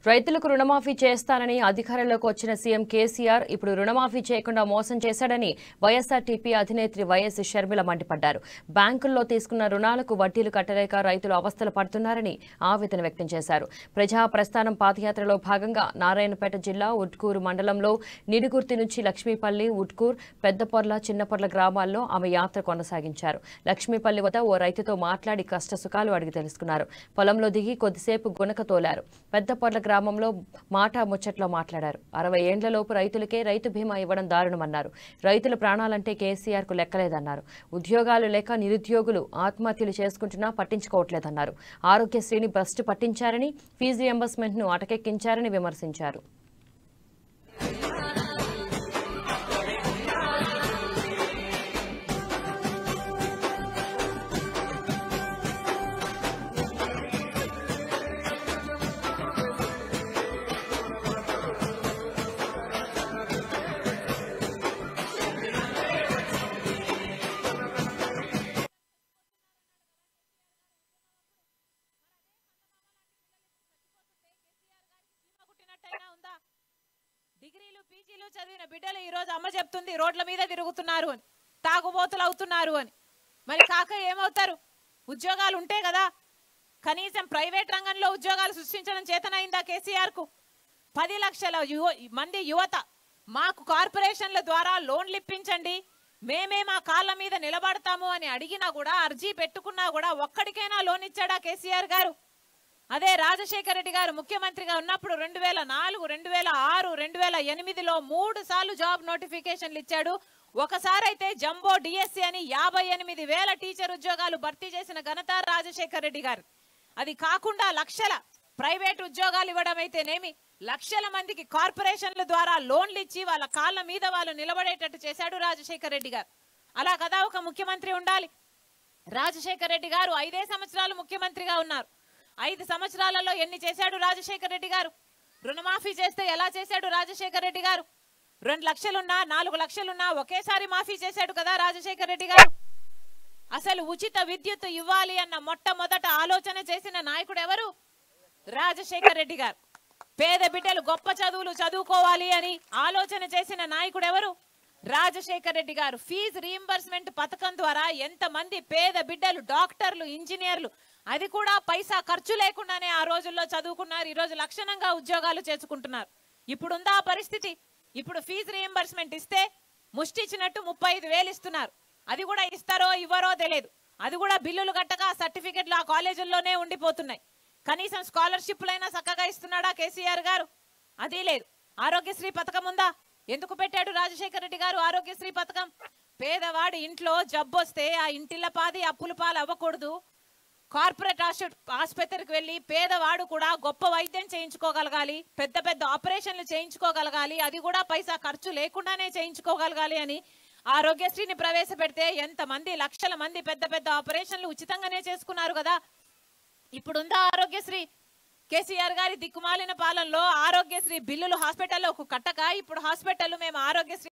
రైతులకు రుణమాఫీ చేస్తానని అధికారంలోకి వచ్చిన సీఎం కేసీఆర్ ఇప్పుడు రుణమాఫీ చేయకుండా మోసం చేశాడని వైఎస్ఆర్టీపీ అధినేత్రి వైఎస్ షర్మిల మండిపడ్డారు బ్యాంకుల్లో తీసుకున్న రుణాలకు వడ్డీలు కట్టలేక రైతులు అవస్థలు పడుతున్నారని ఆవేదన వ్యక్తం చేశారు ప్రజా ప్రస్థానం పాదయాత్రలో భాగంగా నారాయణపేట జిల్లా ఉట్కూరు మండలంలో నిడుగుర్తి నుంచి లక్ష్మీపల్లి ఉట్కూర్ పెద్దపొర్ల చిన్నపొర్ల గ్రామాల్లో ఆమె యాత్ర కొనసాగించారు లక్ష్మీపల్లి వద్ద ఓ రైతుతో మాట్లాడి కష్ట సుఖాలు అడిగి తెలుసుకున్నారు పొలంలో దిగి కొద్దిసేపు గునక తోలారు పెద్దపొర్ల గ్రామంలో మాట ముచ్చట్లో మాట్లాడారు అరవై ఏండ్లలోపు రైతులకే రైతు బీమా ఇవ్వడం దారుణమన్నారు రైతుల ప్రాణాలంటే కేసీఆర్ కు లెక్కలేదన్నారు ఉద్యోగాలు లేక నిరుద్యోగులు ఆత్మహత్యలు చేసుకుంటున్నా పట్టించుకోవట్లేదన్నారు ఆరోగ్యశ్రీని భ్రష్టు పట్టించారని ఫీజు రియంబర్స్మెంట్ ను అటకెక్కించారని విమర్శించారు చీమ కుట్టినట్టయినా ఉందా డిగ్రీలు పీజీలు చదివిన బిడ్డలు ఈ రోజు అమ్మ చెప్తుంది రోడ్ల మీద తిరుగుతున్నారు అని తాగుబోతులు అవుతున్నారు అని మరి కాక ఏమవుతారు ఉద్యోగాలు ఉంటే కదా కనీసం ప్రైవేట్ రంగంలో ఉద్యోగాలు సృష్టించడం చేతనైందా కేసీఆర్ కు పది లక్షల యువ మంది యువత మాకు కార్పొరేషన్ల ద్వారా లోన్లు ఇప్పించండి మేమే మా కాళ్ళ మీద నిలబడతాము అని అడిగినా కూడా అర్జీ పెట్టుకున్నా కూడా ఒక్కడికైనా లోన్ ఇచ్చాడా కేసీఆర్ గారు అదే రాజశేఖర రెడ్డి గారు ముఖ్యమంత్రిగా ఉన్నప్పుడు రెండు వేల నాలుగు రెండు వేల ఆరు రెండు వేల ఎనిమిదిలో మూడు సార్లు జాబ్ నోటిఫికేషన్లు ఇచ్చాడు ఒకసారి అయితే జంబో డిఎస్సి అని యాభై ఎనిమిది వేల టీచర్ ఉద్యోగాలు భర్తీ చేసిన ఘనత రాజశేఖర రెడ్డి గారు అది కాకుండా లక్షల ప్రైవేట్ ఉద్యోగాలు ఇవ్వడం అయితేనేమి లక్షల మందికి కార్పొరేషన్ల ద్వారా లోన్లు ఇచ్చి వాళ్ళ కాళ్ళ మీద వాళ్ళు నిలబడేటట్టు చేశాడు రాజశేఖర రెడ్డి గారు అలా కదా ఒక ముఖ్యమంత్రి ఉండాలి రాజశేఖర రెడ్డి గారు ఐదే సంవత్సరాలు ముఖ్యమంత్రిగా ఉన్నారు ఐదు సంవత్సరాలలో ఎన్ని చేశాడు రాజశేఖర రెడ్డి గారు రుణమాఫీ చేస్తే ఎలా చేశాడు రాజశేఖర రెడ్డి గారు రెండు లక్షలున్నా నాలుగు లక్షలున్నా ఒకేసారి మాఫీ చేశాడు కదా రాజశేఖర రెడ్డి గారు అసలు ఉచిత విద్యుత్ ఇవ్వాలి అన్న మొట్టమొదట ఆలోచన చేసిన నాయకుడు ఎవరు రాజశేఖర రెడ్డి గారు పేద బిడ్డలు గొప్ప చదువులు చదువుకోవాలి అని ఆలోచన చేసిన నాయకుడు ఎవరు రాజశేఖర రెడ్డి గారు ఫీజు రీయింబర్స్మెంట్ పథకం ద్వారా ఎంతమంది పేద బిడ్డలు డాక్టర్లు ఇంజనీర్లు అది కూడా పైసా ఖర్చు లేకుండానే ఆ రోజుల్లో చదువుకున్నారు ఈ రోజు లక్షణంగా ఉద్యోగాలు చేసుకుంటున్నారు ఇప్పుడుందా ఆ పరిస్థితి ఇప్పుడు ఫీజు రీయింబర్స్మెంట్ ఇస్తే ముష్టి ఇచ్చినట్టు ముప్పై ఐదు వేలు ఇస్తున్నారు అది కూడా ఇస్తారో ఇవ్వరో తెలియదు అది కూడా బిల్లులు కట్టగా ఆ సర్టిఫికెట్లు ఆ కాలేజీల్లోనే ఉండిపోతున్నాయి కనీసం స్కాలర్షిప్లైనా చక్కగా ఇస్తున్నాడా కేసీఆర్ గారు అది లేదు ఆరోగ్యశ్రీ పథకం ఉందా ఎందుకు పెట్టాడు రాజశేఖర రెడ్డి గారు ఆరోగ్యశ్రీ పథకం పేదవాడి ఇంట్లో జబ్బు వస్తే ఆ ఇంటిల్ల పాది అప్పుల పాలు అవ్వకూడదు కార్పొరేట్ ఆస్ప- ఆసుపత్రికి వెళ్ళి పేదవాడు కూడా గొప్ప వైద్యం చేయించుకోగలగాలి పెద్ద పెద్ద ఆపరేషన్లు చేయించుకోగలగాలి అది కూడా పైసా ఖర్చు లేకుండానే చేయించుకోగలగాలి అని ఆరోగ్యశ్రీని ప్రవేశపెడితే ఎంతమంది లక్షల మంది పెద్ద పెద్ద ఆపరేషన్లు ఉచితంగానే చేసుకున్నారు కదా ఇప్పుడుందా ఆరోగ్యశ్రీ కేసీఆర్ గారి దిక్కుమాలిన పాలనలో ఆరోగ్యశ్రీ బిల్లులు హాస్పిటల్లో కట్టక ఇప్పుడు హాస్పిటల్ మేము ఆరోగ్యశ్రీ